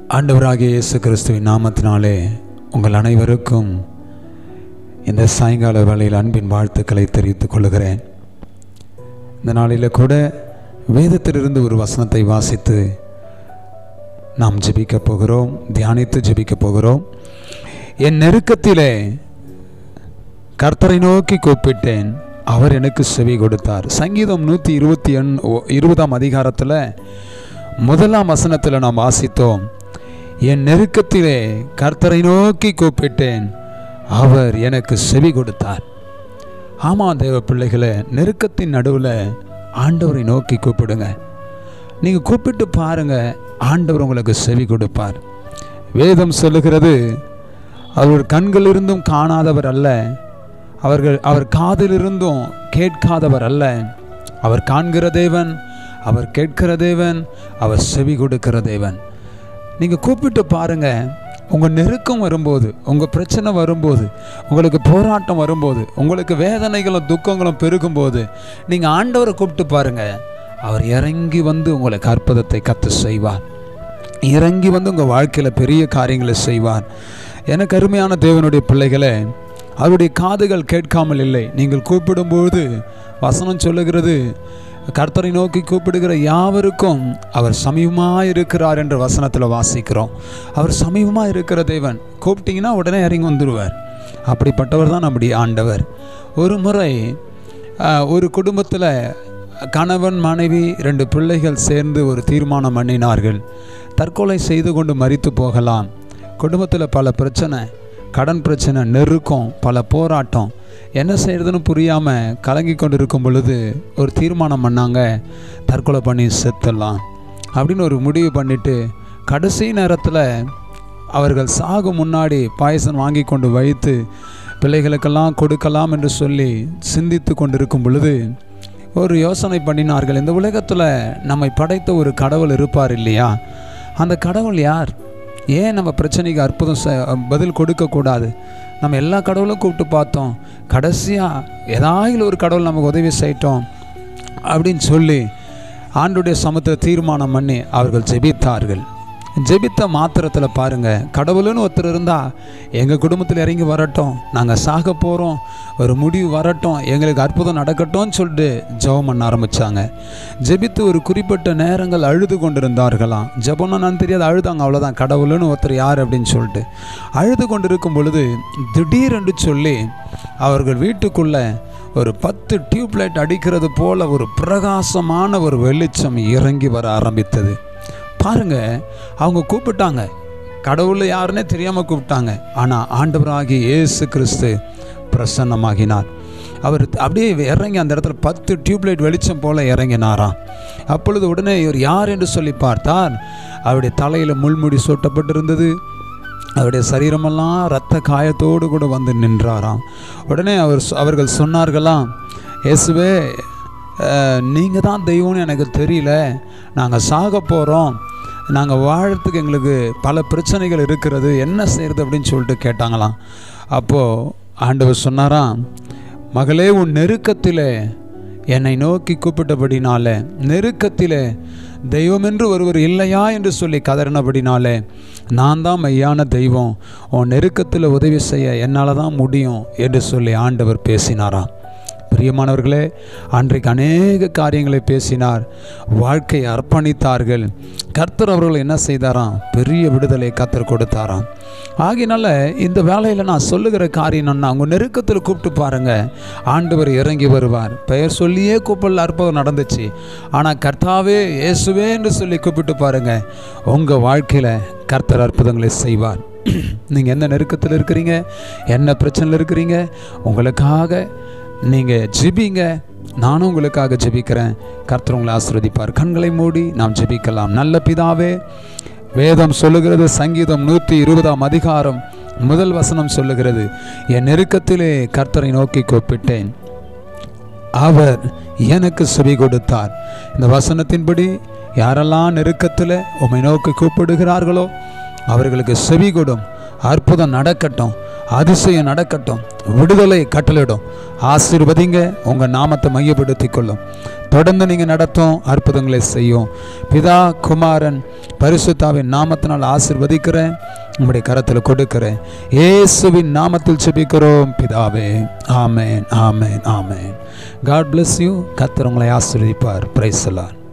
ஆண்டவராகிய இயேசு கிறிஸ்துவின் நாமத்தினாலே உங்கள் அனைவருக்கும் இந்த சாயங்கால வேளையில் அன்பின் வாழ்த்துக்களை தெரிவித்துக் கொள்கிறேன் இந்த நாளில் கூட வேதத்திலிருந்து ஒரு வசனத்தை வாசித்து நாம் ஜெபிக்கப் போகிறோம் தியானித்து ஜெபிக்கப் போகிறோம் என் நெருக்கத்திலே கர்த்தரை நோக்கி கூப்பிட்டேன் அவர் எனக்கு செவி கொடுத்தார் சங்கீதம் நூற்றி இருபத்தி எண் இருபதாம் அதிகாரத்தில் முதலாம் வசனத்தில் நாம் வாசித்தோம் என் நெருக்கத்திலே கர்த்தரை நோக்கி கூப்பிட்டேன் அவர் எனக்கு செவி கொடுத்தார் ஆமாம் தேவ பிள்ளைகளை நெருக்கத்தின் நடுவில் ஆண்டவரை நோக்கி கூப்பிடுங்க நீங்கள் கூப்பிட்டு பாருங்க ஆண்டவர் உங்களுக்கு செவி கொடுப்பார் வேதம் சொல்லுகிறது அவர் கண்களிலிருந்தும் காணாதவர் அல்ல அவர்கள் அவர் காதிலிருந்தும் கேட்காதவர் அல்ல அவர் காண்கிற தேவன் அவர் கேட்கிற தேவன் அவர் செவி கொடுக்கிற தேவன் நீங்கள் கூப்பிட்டு பாருங்க உங்கள் நெருக்கம் வரும்போது உங்கள் பிரச்சனை வரும்போது உங்களுக்கு போராட்டம் வரும்போது உங்களுக்கு வேதனைகளும் துக்கங்களும் பெருகும்போது நீங்கள் ஆண்டவரை கூப்பிட்டு பாருங்க அவர் இறங்கி வந்து உங்களுக்கு அற்புதத்தை கற்று செய்வார் இறங்கி வந்து உங்கள் வாழ்க்கையில் பெரிய காரியங்களை செய்வார் எனக்கு அருமையான தேவனுடைய பிள்ளைகளை அவருடைய காதுகள் கேட்காமல் இல்லை நீங்கள் கூப்பிடும்போது வசனம் சொல்லுகிறது கர்த்தரை நோக்கி கூப்பிடுகிற யாவருக்கும் அவர் சமீபமாக இருக்கிறார் என்ற வசனத்தில் வாசிக்கிறோம் அவர் சமீபமாக இருக்கிற தேவன் கூப்பிட்டீங்கன்னா உடனே இறங்கி வந்துடுவார் அப்படிப்பட்டவர் தான் நம்முடைய ஆண்டவர் ஒரு முறை ஒரு குடும்பத்தில் கணவன் மனைவி ரெண்டு பிள்ளைகள் சேர்ந்து ஒரு தீர்மானம் பண்ணினார்கள் தற்கொலை செய்து கொண்டு மறித்து போகலாம் குடும்பத்தில் பல பிரச்சனை கடன் பிரச்சனை நெருக்கம் பல போராட்டம் என்ன செய்கிறதுன்னு புரியாமல் கலங்கி கொண்டு இருக்கும் பொழுது ஒரு தீர்மானம் பண்ணாங்க தற்கொலை பண்ணி செத்துடலாம் அப்படின்னு ஒரு முடிவு பண்ணிவிட்டு கடைசி நேரத்தில் அவர்கள் சாகும் முன்னாடி பாயசம் வாங்கி கொண்டு வைத்து பிள்ளைகளுக்கெல்லாம் கொடுக்கலாம் என்று சொல்லி சிந்தித்து கொண்டிருக்கும் பொழுது ஒரு யோசனை பண்ணினார்கள் இந்த உலகத்தில் நம்மை படைத்த ஒரு கடவுள் இருப்பார் இல்லையா அந்த கடவுள் யார் ஏன் நம்ம பிரச்சனைக்கு அற்புதம் பதில் கொடுக்கக்கூடாது நம்ம எல்லா கடவுளும் கூப்பிட்டு பார்த்தோம் கடைசியாக ஏதாவது ஒரு கடவுள் நமக்கு உதவி செய்யட்டோம் அப்படின்னு சொல்லி ஆண்டுடைய சமத்தில் தீர்மானம் பண்ணி அவர்கள் ஜெபித்தார்கள் ஜெபித்த மாத்திரத்தில் பாருங்கள் கடவுள்னு ஒருத்தர் இருந்தால் எங்கள் குடும்பத்தில் இறங்கி வரட்டும் நாங்கள் சாக போகிறோம் ஒரு முடிவு வரட்டும் எங்களுக்கு அற்புதம் நடக்கட்டும்னு சொல்லிட்டு ஜெபம் பண்ண ஆரம்பித்தாங்க ஜெபித்து ஒரு குறிப்பிட்ட நேரங்கள் அழுது கொண்டிருந்தார்களாம் ஜெபம்னா நான் தெரியாது அழுதாங்க அவ்வளோதான் கடவுள்னு ஒருத்தர் யார் அப்படின்னு சொல்லிட்டு அழுது கொண்டிருக்கும் பொழுது திடீரென்று சொல்லி அவர்கள் வீட்டுக்குள்ளே ஒரு பத்து டியூப்லைட் அடிக்கிறது போல ஒரு பிரகாசமான ஒரு வெளிச்சம் இறங்கி வர ஆரம்பித்தது பாருங்க அவங்க கூப்பிட்டாங்க கடவுள் யாருன்னே தெரியாமல் கூப்பிட்டாங்க ஆனால் ஆண்டவராகி இயேசு கிறிஸ்து பிரசன்னமாகினார் அவர் அப்படியே இறங்கி அந்த இடத்துல பத்து டியூப்லைட் வெளிச்சம் போல இறங்கினாராம் அப்பொழுது உடனே இவர் யார் என்று சொல்லி பார்த்தார் அவருடைய தலையில் முள்முடி சூட்டப்பட்டிருந்தது அவருடைய சரீரமெல்லாம் இரத்த காயத்தோடு கூட வந்து நின்றாராம் உடனே அவர் அவர்கள் சொன்னார்களாம் இயேசுவே நீங்கள் தான் தெய்வம்னு எனக்கு தெரியல நாங்கள் சாக போகிறோம் நாங்கள் வாழறதுக்கு எங்களுக்கு பல பிரச்சனைகள் இருக்கிறது என்ன செய்கிறது அப்படின்னு சொல்லிட்டு கேட்டாங்களாம் அப்போது ஆண்டவர் சொன்னாராம் மகளே உன் நெருக்கத்தில் என்னை நோக்கி கூப்பிட்டபடினால நெருக்கத்தில் தெய்வம் என்று ஒருவர் இல்லையா என்று சொல்லி கதறினபடினாலே நான் தான் மையான தெய்வம் உன் நெருக்கத்தில் உதவி செய்ய என்னால் தான் முடியும் என்று சொல்லி ஆண்டவர் பேசினாராம் பிரியமானவர்களே அன்றைக்கு அநேக காரியங்களை பேசினார் வாழ்க்கை அர்ப்பணித்தார்கள் கர்த்தர் அவர்கள் என்ன செய்தாராம் பெரிய விடுதலை கர்த்தர் கொடுத்தாராம் ஆகினால இந்த வேலையில் நான் சொல்லுகிற காரியம் என்னன்னா அவங்க நெருக்கத்தில் கூப்பிட்டு பாருங்க ஆண்டவர் இறங்கி வருவார் பெயர் சொல்லியே கூப்பிடல அற்புதம் நடந்துச்சு ஆனால் கர்த்தாவே இயேசுவே என்று சொல்லி கூப்பிட்டு பாருங்க உங்கள் வாழ்க்கையில் கர்த்தர் அற்புதங்களை செய்வார் நீங்கள் எந்த நெருக்கத்தில் இருக்கிறீங்க என்ன பிரச்சனையில் இருக்கிறீங்க உங்களுக்காக நீங்கள் ஜெபிங்க நானும் உங்களுக்காக ஜெபிக்கிறேன் கர்த்தர் உங்களை ஆசிர்வதிப்பார் கண்களை மூடி நாம் ஜெபிக்கலாம் நல்ல பிதாவே வேதம் சொல்லுகிறது சங்கீதம் நூற்றி இருபதாம் அதிகாரம் முதல் வசனம் சொல்லுகிறது என் நெருக்கத்திலே கர்த்தரை நோக்கி கூப்பிட்டேன் அவர் எனக்கு செவி கொடுத்தார் இந்த வசனத்தின்படி யாரெல்லாம் நெருக்கத்தில் உம்மை நோக்கி கூப்பிடுகிறார்களோ அவர்களுக்கு செவி கொடும் அற்புதம் நடக்கட்டும் அதிசயம் நடக்கட்டும் விடுதலை கட்டளிடும் ஆசீர்வதிங்க உங்கள் நாமத்தை மையப்படுத்திக் கொள்ளும் தொடர்ந்து நீங்கள் நடத்தும் அற்புதங்களை செய்யும் பிதா குமாரன் பரிசுத்தாவின் நாமத்தினால் ஆசீர்வதிக்கிறேன் உங்களுடைய கரத்தில் கொடுக்கிறேன் இயேசுவின் நாமத்தில் செபிக்கிறோம் பிதாவே ஆமேன் ஆமேன் ஆமேன் காட் bless யூ கத்தர் உங்களை ஆசீர்வதிப்பார் பிரைசலான்